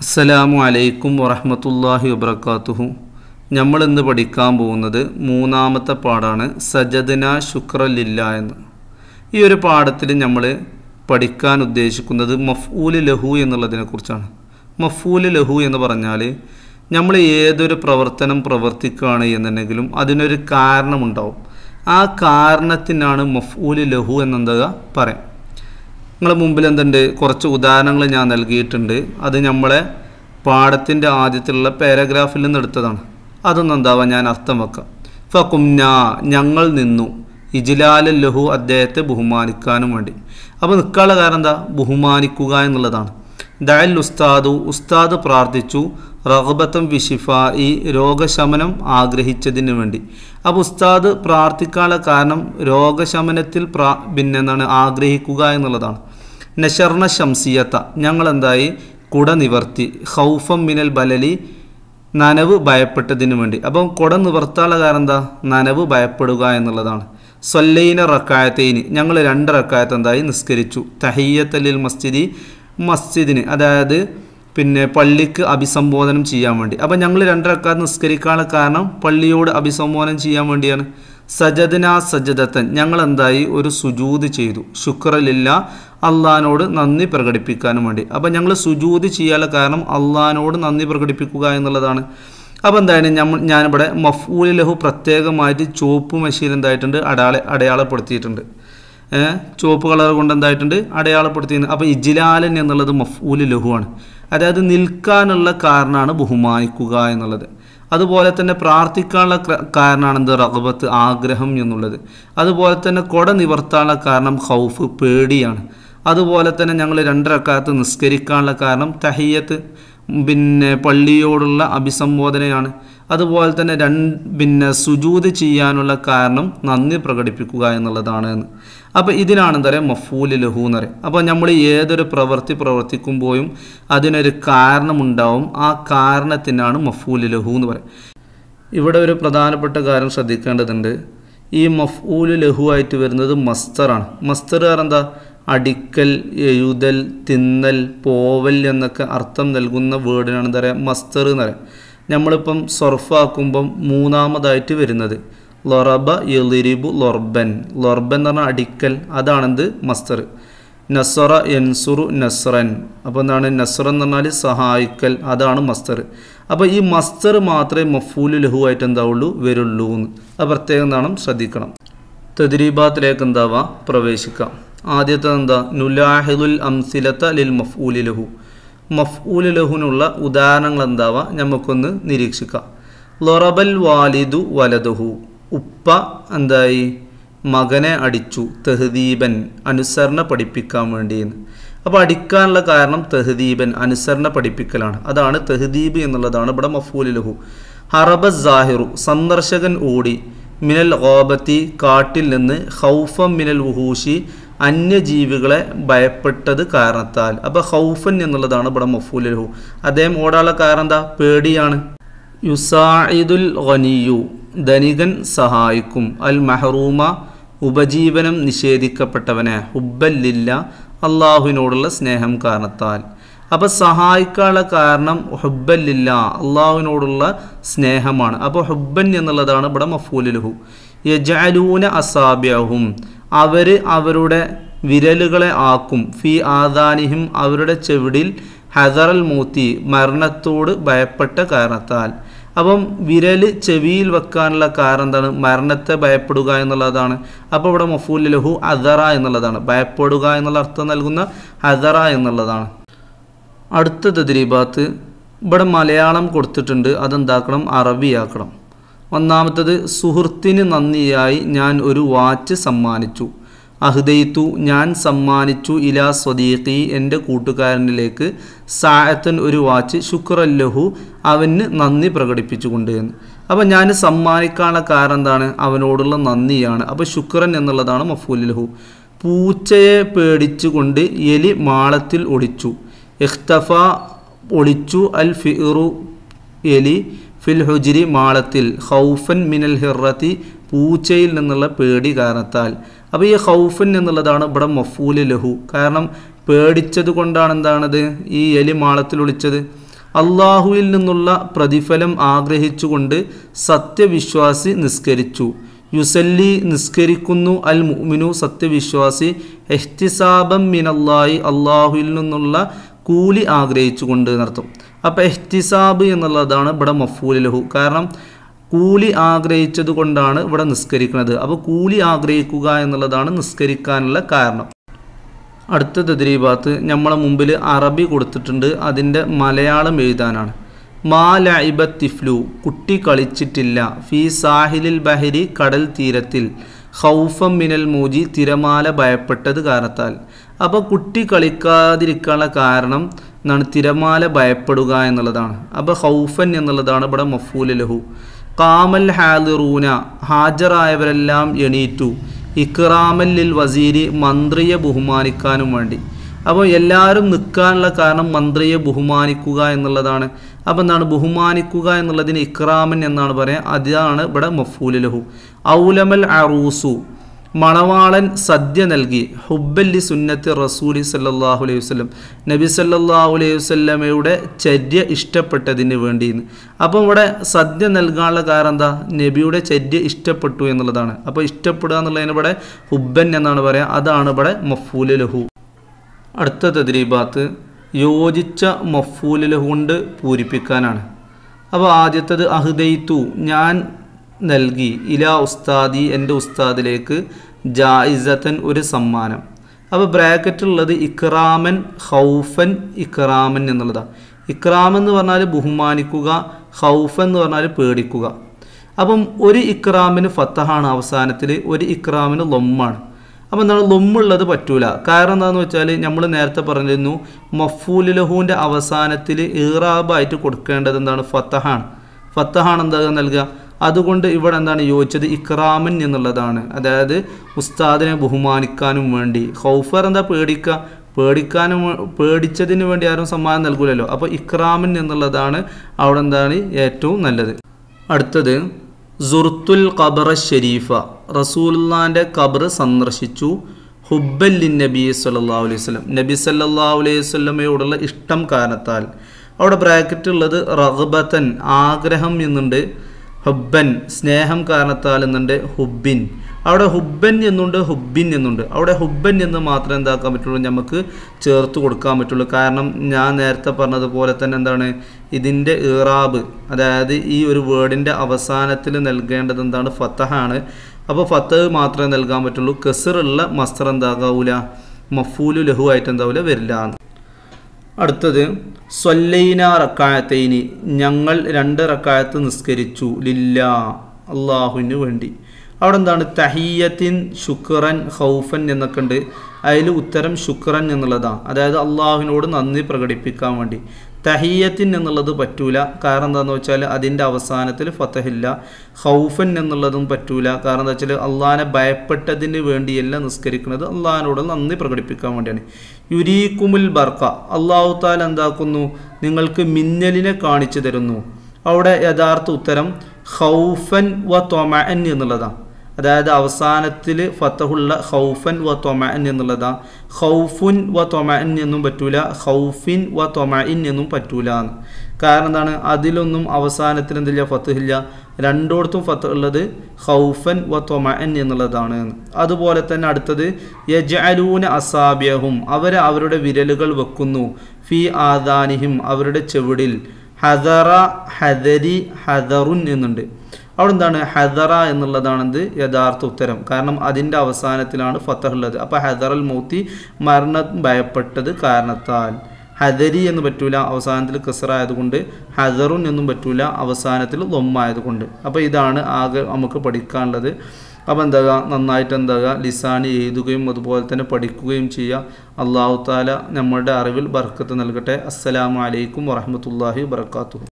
അസ്സലാമു അലൈക്കും വറഹമത്തല്ലാഹി വബർക്കാത്തുഹു നമ്മൾ ഇന്ന് പഠിക്കാൻ പോകുന്നത് മൂന്നാമത്തെ പാടാണ് സജദന ശുക്രലില്ല എന്ന് ഈ ഒരു പാഠത്തിൽ നമ്മൾ പഠിക്കാൻ ഉദ്ദേശിക്കുന്നത് മഫ്ഊല് ലഹു എന്നുള്ളതിനെ കുറിച്ചാണ് മഫ്ഊല് ലഹു എന്ന് പറഞ്ഞാൽ നമ്മൾ ഏതൊരു പ്രവർത്തനം പ്രവർത്തിക്കുകയാണ് എന്നുണ്ടെങ്കിലും അതിനൊരു കാരണമുണ്ടാവും ആ കാരണത്തിനാണ് മഫ്ഊല് ലഹു എന്നെന്താ പറയാം നിങ്ങളെ മുമ്പിൽ എന്തുണ്ട് കുറച്ച് ഉദാഹരണങ്ങൾ ഞാൻ നൽകിയിട്ടുണ്ട് അത് നമ്മളെ പാഠത്തിൻ്റെ ആദ്യത്തിലുള്ള പാരഗ്രാഫിൽ നിന്ന് എടുത്തതാണ് അതൊന്നും എന്താവാം ഞാൻ അർത്ഥം വെക്കാം ഫകുംന ഞങ്ങൾ നിന്നു ഇജിലാല ലഹു അദ്ദേഹത്തെ ബഹുമാനിക്കാനും വേണ്ടി അപ്പോൾ നിൽക്കാനുള്ള കാരണം എന്താ ബഹുമാനിക്കുക എന്നുള്ളതാണ് ദയൽ ഉസ്താദു ഉസ്താദ് പ്രാർത്ഥിച്ചു റഹബത്തം വിഷിഫ ഈ രോഗശമനം ആഗ്രഹിച്ചതിന് വേണ്ടി അപ്പോൾ ഉസ്താദ് പ്രാർത്ഥിക്കാനുള്ള കാരണം രോഗശമനത്തിൽ പ്രാ പിന്നെ എന്താണ് ആഗ്രഹിക്കുക എന്നുള്ളതാണ് നഷർണ ശംസിയത്ത ഞങ്ങൾ എന്തായി കുട നിവർത്തി ഹൗഫം മിനൽ ബലലി നനവ് ഭയപ്പെട്ടതിന് വേണ്ടി അപ്പം കുട നിവർത്താനുള്ള കാരണം എന്താ നനവ് ഭയപ്പെടുക എന്നുള്ളതാണ് സൊല്ലൈന റക്കായത്തേന് ഞങ്ങൾ രണ്ട് റക്കായത്ത് എന്തായി നിസ്കരിച്ചു തഹയ്യത്തലിൽ മസ്ജിദി മസ്ജിദിന് അതായത് പിന്നെ പള്ളിക്ക് അഭിസംബോധനം ചെയ്യാൻ വേണ്ടി അപ്പം ഞങ്ങൾ രണ്ടരക്കാത്ത് നിസ്കരിക്കാനുള്ള കാരണം പള്ളിയോട് അഭിസംബോധനം ചെയ്യാൻ വേണ്ടിയാണ് സജദന സജദത്തൻ ഞങ്ങൾ എന്തായി ഒരു സുജൂത് ചെയ്തു ശുക്രലില്ല അള്ളഹാനോട് നന്ദി പ്രകടിപ്പിക്കാനും വേണ്ടി അപ്പം ഞങ്ങൾ സുജൂത് ചെയ്യാനുള്ള കാരണം അള്ളഹാനോട് നന്ദി പ്രകടിപ്പിക്കുക എന്നുള്ളതാണ് അപ്പോൾ എന്തായാലും നമ്മൾ ഞാനിവിടെ മഫൂലി ലഹു പ്രത്യേകമായിട്ട് ചുവപ്പ് മഷീൽ എന്തായിട്ടുണ്ട് അടയാള അടയാളപ്പെടുത്തിയിട്ടുണ്ട് ചുവപ്പ് കളർ കൊണ്ട് എന്തായിട്ടുണ്ട് അടയാളപ്പെടുത്തിയിട്ടുണ്ട് അപ്പോൾ ഇജിലാലൻ എന്നുള്ളത് മഫൂല് ലഹുവാണ് അതായത് നിൽക്കാനുള്ള കാരണമാണ് ബഹുമാനിക്കുക എന്നുള്ളത് അതുപോലെ തന്നെ പ്രാർത്ഥിക്കാനുള്ള കാരണമാണ് എന്ത് റഹബത്ത് ആഗ്രഹം എന്നുള്ളത് അതുപോലെ തന്നെ കൊട നിവർത്താനുള്ള കാരണം ഹൗഫ് പേടിയാണ് അതുപോലെ തന്നെ ഞങ്ങൾ രണ്ടരക്കാലത്ത് നിസ്കരിക്കാനുള്ള കാരണം തഹിയത്ത് പിന്നെ പള്ളിയോടുള്ള അഭിസംബോധനയാണ് അതുപോലെ തന്നെ രണ്ട് പിന്നെ സുജൂത് ചെയ്യാനുള്ള കാരണം നന്ദി പ്രകടിപ്പിക്കുക എന്നുള്ളതാണ് എന്ന് അപ്പോൾ ഇതിനാണ് എന്താ പറയുക മഫൂല് ലഹു എന്ന് പറയും അപ്പോൾ നമ്മൾ ഏതൊരു പ്രവൃത്തി പ്രവർത്തിക്കുമ്പോഴും അതിനൊരു കാരണമുണ്ടാവും ആ കാരണത്തിനാണ് മഫൂല് ലഹു എന്ന് പറയും ഇവിടെ ഒരു പ്രധാനപ്പെട്ട കാര്യം ശ്രദ്ധിക്കേണ്ടതുണ്ട് ഈ മഫൂല് ലഹു ആയിട്ട് വരുന്നത് മസ്തറാണ് മസ്തർ കാരണം എന്താ അടിക്കൽ എഴുതൽ തിന്നൽ പോവൽ എന്നൊക്കെ അർത്ഥം നൽകുന്ന വേർഡിനാണ് എന്താ പറയുക മസ്തർ എന്ന് പറയാം നമ്മളിപ്പം സൊർഫാക്കുമ്പം മൂന്നാമതായിട്ട് വരുന്നത് ലൊറബ എലിരിബു ലൊർബൻ ലൊർബൻ എന്ന് പറഞ്ഞാൽ അടിക്കൽ അതാണെന്ത് മസ്തർ നസറ എൻസുറു നസ്രൻ അപ്പോൾ എന്താണ് നസ്ര എന്ന് പറഞ്ഞാൽ സഹായിക്കൽ അതാണ് മസ്തർ അപ്പോൾ ഈ മസ്തർ മാത്രമേ മഫൂലു ലഹു ആയിട്ട് എന്താവുള്ളൂ വരുള്ളൂ എന്ന് അത് പ്രത്യേകം എന്താണ് ശ്രദ്ധിക്കണം തദ്രീബാത്തിലേക്ക് എന്താവാ പ്രവേശിക്കാം ആദ്യത്തെ എന്താ നുലാഹിദുൽ അംസിലത്ത ലിൽ മഫ്ഊലി ലഹു മഫ്ഊലി ലഹുനുള്ള ഉദാഹരണങ്ങൾ എന്താവാ നമുക്കൊന്ന് നിരീക്ഷിക്കാം ലൊറബൽ വാലിദു വലതുഹു ഉപ്പ എന്തായി മകനെ അടിച്ചു തെഹദീബൻ അനുസരണ പഠിപ്പിക്കാൻ വേണ്ടിയെന്ന് അപ്പോൾ അടിക്കാനുള്ള കാരണം തെഹദീബൻ അനുസരണ പഠിപ്പിക്കലാണ് അതാണ് തെഹദീബ് എന്നുള്ളതാണ് ഇവിടെ മഫൂലി ലഹു ഹറബ സാഹിറു സന്ദർശകൻ ഓടി മിനൽ ഗോബത്തി കാട്ടിൽ നിന്ന് ഹൗഫം മിനൽ വുഹൂഷി അന്യജീവികളെ ഭയപ്പെട്ടത് കാരണത്താൽ അപ്പോൾ ഹൗഫൻ എന്നുള്ളതാണ് ഇവിടെ മഫൂലഹു അദ്ദേഹം ഓടാനുള്ള കാരണം എന്താ പേടിയാണ് യുസായിദുൽ ഖനിയു ധനികൻ സഹായിക്കും അൽ മെഹറൂമ ഉപജീവനം നിഷേധിക്കപ്പെട്ടവനെ ഹുബല്ലില്ല അള്ളാഹുവിനോടുള്ള സ്നേഹം കാരണത്താൽ അപ്പോൾ സഹായിക്കാനുള്ള കാരണം ഹുബല്ലില്ല അള്ളാഹുവിനോടുള്ള സ്നേഹമാണ് അപ്പോൾ ഹുബൻ എന്നുള്ളതാണ് ഇവിടെ മഫൂലുലഹു യജാലൂന അസാബ്യഹും അവർ അവരുടെ വിരലുകളെ ആക്കും ഫി ആദാനിഹിം അവരുടെ ചെവിടിൽ ഹദറൽ മൂത്തി മരണത്തോട് ഭയപ്പെട്ട കാരണത്താൽ അപ്പം വിരൽ ചെവിയിൽ വെക്കാനുള്ള കാരണം എന്താണ് മരണത്തെ ഭയപ്പെടുക എന്നുള്ളതാണ് അപ്പോൾ ഇവിടെ മഫൂൽ ലഹു അദറ എന്നുള്ളതാണ് ഭയപ്പെടുക എന്നുള്ള അർത്ഥം നൽകുന്ന ഹദറ എന്നുള്ളതാണ് അടുത്ത തദ്രീബാത്ത് ഇവിടെ മലയാളം കൊടുത്തിട്ടുണ്ട് അതെന്താക്കണം അറബിയാക്കണം ഒന്നാമത്തത് സുഹൃത്തിന് നന്ദിയായി ഞാൻ ഒരു വാച്ച് സമ്മാനിച്ചു അഹ്ദയിത്തു ഞാൻ സമ്മാനിച്ചു ഇലാ സ്വദീഖി എൻ്റെ കൂട്ടുകാരനിലേക്ക് സായത്തൻ ഒരു വാച്ച് ശുക്രല്ലഹു അവന് നന്ദി പ്രകടിപ്പിച്ചുകൊണ്ട് എന്ന് അപ്പോൾ ഞാൻ സമ്മാനിക്കാനുള്ള കാരണം എന്താണ് അവനോടുള്ള നന്ദിയാണ് അപ്പോൾ ശുക്രൻ എന്നുള്ളതാണ് മഫൂലഹു പൂച്ചയെ പേടിച്ചുകൊണ്ട് എലി മാളത്തിൽ ഒളിച്ചു ഇഖ്തഫ ഒളിച്ചു അൽ ഫിറു എലി ഫിൽ ഹുജിരി മാളത്തിൽ ഹൗഫൻ മിനൽ ഹിറത്തി പൂച്ചയിൽ നിന്നുള്ള പേടി കാരണത്താൽ അപ്പോൾ ഈ ഹൗഫൻ എന്നുള്ളതാണ് ഇവിടെ മഫൂല് ലഹു കാരണം പേടിച്ചത് കൊണ്ടാണ് എന്താണത് ഈ എലി മാളത്തിൽ ഒളിച്ചത് അള്ളാഹുവിൽ നിന്നുള്ള പ്രതിഫലം ആഗ്രഹിച്ചുകൊണ്ട് സത്യവിശ്വാസി നിസ്കരിച്ചു യുസല്ലി നിസ്കരിക്കുന്നു അൽ മുഅ്മിനു സത്യവിശ്വാസി എഹ്തിസാബം മിനല്ലായി അള്ളാഹുവിൽ നിന്നുള്ള കൂലി ആഗ്രഹിച്ചുകൊണ്ട് എന്നർത്ഥം അപ്പോൾ എഹ്തിസാബ് എന്നുള്ളതാണ് ഇവിടെ മഫൂലഹു കാരണം കൂലി ആഗ്രഹിച്ചത് കൊണ്ടാണ് ഇവിടെ നിസ്കരിക്കുന്നത് അപ്പോൾ കൂലി ആഗ്രഹിക്കുക എന്നുള്ളതാണ് നിസ്കരിക്കാനുള്ള കാരണം അടുത്ത തദ്രീബാത്ത് നമ്മളെ മുമ്പിൽ അറബി കൊടുത്തിട്ടുണ്ട് അതിൻ്റെ മലയാളം എഴുതാനാണ് മാ ലൈബ തിഫ്ലു കുട്ടി കളിച്ചിട്ടില്ല ഫി സാഹിലിൽ ബഹരി കടൽ തീരത്തിൽ ഹൗഫം മിനൽ മൂജി തിരമാല ഭയപ്പെട്ടത് കാരണത്താൽ അപ്പോൾ കുട്ടി കളിക്കാതിരിക്കാനുള്ള കാരണം എന്താണ് തിരമാല ഭയപ്പെടുക എന്നുള്ളതാണ് അപ്പോൾ ഹൗഫൻ എന്നുള്ളതാണ് ഇവിടെ മഫൂൽ ലഹു കാമൽ ഹാദിറൂന ഹാജറായവരെല്ലാം എണീറ്റു ഇക്റാമല്ലിൽ വസീരി മന്ത്രിയെ ബഹുമാനിക്കാനും വേണ്ടി അപ്പോൾ എല്ലാവരും നിൽക്കാനുള്ള കാരണം മന്ത്രിയെ ബഹുമാനിക്കുക എന്നുള്ളതാണ് അപ്പോൾ എന്താണ് ബഹുമാനിക്കുക എന്നുള്ളതിന് ഇക്രാമൻ എന്നാണ് പറയുക അതാണ് ഇവിടെ മഫൂലഹു ഔലമൽ അറൂസു മണവാളൻ സദ്യ നൽകി ഹുബല്ലി സുന്നത്ത് റസൂലി സല്ലാഹു അലൈഹി വസ്ലം നബി സല്ലാഹു അലൈഹി വസ്ലമയുടെ ചര്യ ഇഷ്ടപ്പെട്ടതിന് വേണ്ടി അപ്പോൾ ഇവിടെ സദ്യ നൽകാനുള്ള കാരണം എന്താ നബിയുടെ ചര്യ ഇഷ്ടപ്പെട്ടു എന്നുള്ളതാണ് അപ്പോൾ ഇഷ്ടപ്പെടുക എന്നുള്ളതിന് ഇവിടെ ഹുബൻ എന്നാണ് പറയുക അതാണ് ഇവിടെ മഫൂല് ലഹു അടുത്ത തദ്രീബാത്ത് യോജിച്ച മഫൂല് ലഹു കൊണ്ട് പൂരിപ്പിക്കാനാണ് അപ്പോൾ ആദ്യത്തത് അഹ്ദൈത്തു ഞാൻ നൽകി ഇല ഉസ്താദി എൻ്റെ ഉസ്താദിലേക്ക് ജായിസത്തൻ ഒരു സമ്മാനം അപ്പോൾ ബ്രാക്കറ്റുള്ളത് ഇക്രാമൻ ഹൗഫൻ ഇക്രാമൻ എന്നുള്ളതാണ് ഇക്രാം എന്ന് പറഞ്ഞാൽ ബഹുമാനിക്കുക ഹൗഫൻ എന്ന് പറഞ്ഞാൽ പേടിക്കുക അപ്പം ഒരു ഇക്രാമിന് ഫത്തഹാണ് അവസാനത്തിൽ ഒരു ഇക്രാമിന് ലൊമ്മാണ് അപ്പം എന്താണ് ലൊമ്മുള്ളത് പറ്റൂല കാരണം എന്താണെന്ന് വെച്ചാൽ നമ്മൾ നേരത്തെ പറഞ്ഞിരുന്നു മഫൂൽ ലഹുവിൻ്റെ അവസാനത്തിൽ ഈറാബായിട്ട് കൊടുക്കേണ്ടത് എന്താണ് ഫത്തഹാണ് ഫത്തഹാണ് എന്താ നൽകുക അതുകൊണ്ട് ഇവിടെ എന്താണ് യോജിച്ചത് ഇക്രാമൻ എന്നുള്ളതാണ് അതായത് ഉസ്താദിനെ ബഹുമാനിക്കാനും വേണ്ടി ഹൗഫർ എന്താ പേടിക്കുക പേടിക്കാനും പേടിച്ചതിന് വേണ്ടി ആരും സമ്മാനം നൽകൂലല്ലോ അപ്പോൾ ഇക്രാമൻ എന്നുള്ളതാണ് അവിടെ എന്താണ് ഏറ്റവും നല്ലത് അടുത്തത് സുർത്തുൽ ഖബറ ഷരീഫ റസൂലുള്ളാൻ്റെ ഖബർ സന്ദർശിച്ചു ഹുബല്ലിൻ നബി സല്ലാ അലൈഹി സ്വലം നബി സല്ലാ അലൈഹി സ്വലമയോടുള്ള ഇഷ്ടം കാരണത്താൽ അവിടെ ബ്രാക്കറ്റ് ഉള്ളത് റഹബത്തൻ ആഗ്രഹം എന്നുണ്ട് ഹുബൻ സ്നേഹം കാരണത്താൽ എന്നുണ്ട് ഹുബിൻ അവിടെ ഹുബൻ എന്നുണ്ട് ഹുബിൻ എന്നുണ്ട് അവിടെ ഹുബൻ എന്ന് മാത്രമേ എന്താക്കാൻ പറ്റുള്ളൂ നമുക്ക് ചേർത്ത് കൊടുക്കാൻ പറ്റുള്ളൂ കാരണം ഞാൻ നേരത്തെ പറഞ്ഞതുപോലെ തന്നെ എന്താണ് ഇതിൻ്റെ ഇറാബ് അതായത് ഈ ഒരു വേർഡിൻ്റെ അവസാനത്തിൽ നൽകേണ്ടത് എന്താണ് ഫത്തഹാണ് അപ്പോൾ ഫത്തഹ് മാത്രമേ നൽകാൻ പറ്റുള്ളൂ കെസറുള്ള മസ്തർ എന്താകാവൂല മഫൂലു ലഹു ആയിട്ട് എന്താവില്ല വരില്ല അടുത്തത് സ്വല്ലൈന റക്കായത്തൈനി ഞങ്ങൾ രണ്ട് റക്കായത്ത് നിസ്കരിച്ചു ലില്ല അള്ളാഹുവിന് വേണ്ടി അവിടെ എന്താണ് തഹിയത്തിൻ ശുക്രൻ ഹൗഫൻ എന്നൊക്കെ ഉണ്ട് അതിൽ ഉത്തരം ശുക്രൻ എന്നുള്ളതാണ് അതായത് അള്ളാഹുവിനോട് നന്ദി പ്രകടിപ്പിക്കാൻ വേണ്ടി തഹിയത്തിൻ എന്നുള്ളത് പറ്റൂല കാരണം എന്താണെന്ന് വെച്ചാൽ അതിൻ്റെ അവസാനത്തിൽ ഫത്തഹില്ല ഹൗഫൻ എന്നുള്ളതും പറ്റൂല കാരണം എന്താ വെച്ചാൽ അള്ളാഹിനെ ഭയപ്പെട്ടതിന് വേണ്ടിയല്ല നിസ്കരിക്കുന്നത് അള്ളാഹിനോട് നന്ദി പ്രകടിപ്പിക്കാൻ വേണ്ടിയാണ് യുരീക്കുമുൽ ബർക്ക അള്ളാഹു താൽ എന്താക്കുന്നു നിങ്ങൾക്ക് മിന്നലിനെ കാണിച്ചു തരുന്നു അവിടെ യഥാർത്ഥ ഉത്തരം ഹൗഫൻ വ തൊമൻ എന്നുള്ളതാണ് അതായത് അവസാനത്തിൽ ഫത്തഹുള്ള ഹൗഫൻ വ തൊമൻ എന്നുള്ളതാണ് ഹൗഫുൻ വ തൊമൻ എന്നും പറ്റൂല ഹൗഫിൻ വ തൊമൻ എന്നും പറ്റൂല എന്ന് കാരണം എന്താണ് അതിലൊന്നും അവസാനത്തിൽ എന്തില്ല ഫത്തഹില്ല രണ്ടോടത്തും ഫത്ത് ഉള്ളത് ഹൗഫൻ വ തൊമൻ എന്നുള്ളതാണ് അതുപോലെ തന്നെ അടുത്തത് യജഅലൂന അസാബ്യഹും അവർ അവരുടെ വിരലുകൾ വെക്കുന്നു ഫി ആദാനിഹിം അവരുടെ ചെവിടിൽ ഹദറ ഹദരി ഹദറുൻ എന്നുണ്ട് അവിടെ എന്താണ് ഹദറ എന്നുള്ളതാണെന്ത് യഥാർത്ഥ ഉത്തരം കാരണം അതിൻ്റെ അവസാനത്തിലാണ് ഫത്തഹ് ഉള്ളത് അപ്പോൾ ഹദറൽ മൗത്തി മരണം ഭയപ്പെട്ടത് കാരണത്താൽ ഹദരി എന്ന് പറ്റൂല അവസാനത്തിൽ കസറായതുകൊണ്ട് ഹദറുൻ എന്നും പറ്റൂല അവസാനത്തിൽ ലൊമ്മായതുകൊണ്ട് അപ്പോൾ ഇതാണ് ആകെ നമുക്ക് പഠിക്കാനുള്ളത് അപ്പോൾ എന്താകുക നന്നായിട്ട് എന്താകുക ലിസാനി എഴുതുകയും അതുപോലെ തന്നെ പഠിക്കുകയും ചെയ്യുക അള്ളാഹു താല നമ്മളുടെ അറിവിൽ ബർക്കത്ത് നൽകട്ടെ അസ്സലാമു അലൈക്കും വറഹമത്തല്ലാഹി വർക്കാത്തു